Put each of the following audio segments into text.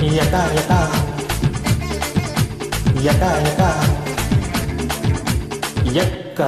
Yaka yaka Yaka yaka Yaka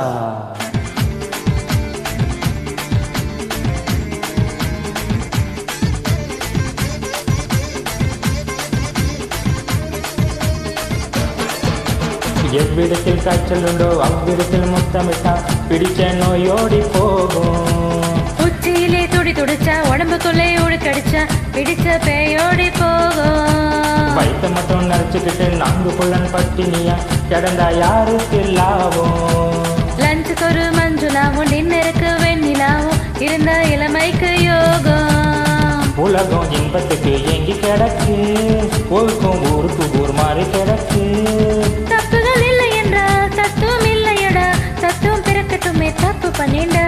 எவ்விடத்தில் காய்ச்சல் உண்டோ அவ்விடத்தில் முத்தமிட்டா பிடிச்ச நோயோடி போகும் உச்சியிலே துடி துடிச்சா உடம்புக்குள்ளே உடுக்கடிச்சா பிடிச்ச பேயோடி போகும் வயிற்ற மட்டும் நினைச்சுக்கிட்டு நான்கு புள்ளன் பட்டினியா கிடந்தா யாருக்கு லாபம் லஞ்சுக்கு ஒரு மஞ்சுளாவும் டின்னருக்கு வெண்ணிலாவும் இருந்த இளமைக்கு யோகம் உலகம் இன்பத்துக்கு ஏங்கி கிடக்கு ஊருக்கும் ஊருக்கு ஊர் மாறி கிடக்கு தப்புகள் இல்லை என்றா தத்துவம் இல்லையடா தத்துவம் பிறக்கட்டுமே தப்பு பண்ணிண்டா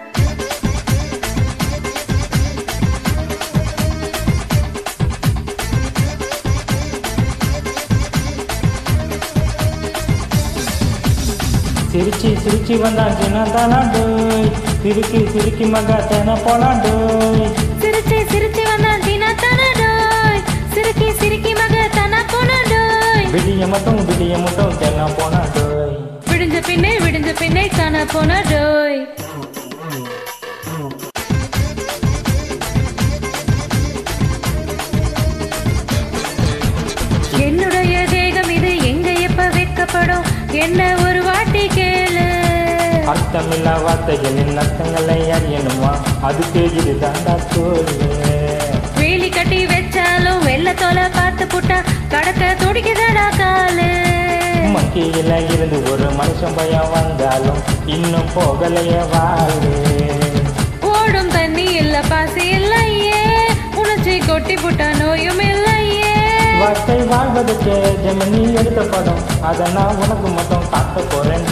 சிரிச்சு சிரிச்சு வந்தான் சின்ன தானாண்டோய் சிரிக்கி சிரிக்கி மகா தேன போலாண்டோய் சிரிச்சி சிரிச்சி வந்தான் தீனா தனடோய் சிரிக்கி சிரிக்கி மக தன போனடோய் விடிய மட்டும் விடிய மட்டும் தேன போனாண்டோய் விடிஞ்ச பின்னே விடிஞ்ச பின்னே காண போனடோய் என்னுடைய தேகம் இது எங்க எப்ப வைக்கப்படும் என்ன ஒரு வாட்டி கேளு அர்த்தமில்லா வார்த்தைகளின் அர்த்தங்களை அறியணுமா அதுக்கு இது தாண்டா சொல்லு வேலி கட்டி வச்சாலும் வெள்ளத்தோல பார்த்து புட்டா கடக்க துடிக்குதடா காலு மக்கியில இருந்து ஒரு மனுஷன் பயம் வந்தாலும் இன்னும் போகலைய வாழு ஓடும் தண்ணி இல்ல பாசி இல்லையே உணர்ச்சி கொட்டி புட்டா நோயும் இல்லையே வார்த்தை வாழ்வதற்கு ஜெமினி எடுத்த படம் அதை நான் உனக்கு மட்டும் காட்ட போறேன்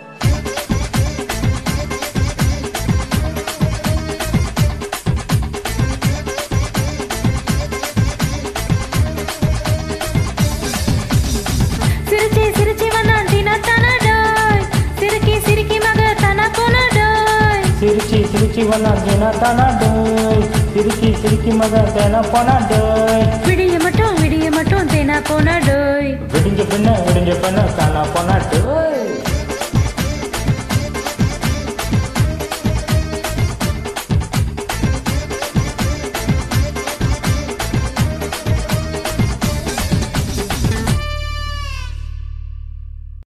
சிரிச்சி சிரிச்சி வந்தான் தினா தனடோய் சிரிக்கி சிரிக்கி மக தன போனடோய் சிரிச்சி சிரிச்சி வந்தாங்க தானாடோய் சிரிக்கி சிரிக்கி மக தேன போனாடோய் விடிய மட்டும் விடிய மட்டும் தேனா போனடோய் விடிஞ்ச பின்ன விடிஞ்ச பின்ன காணா போனாடோய்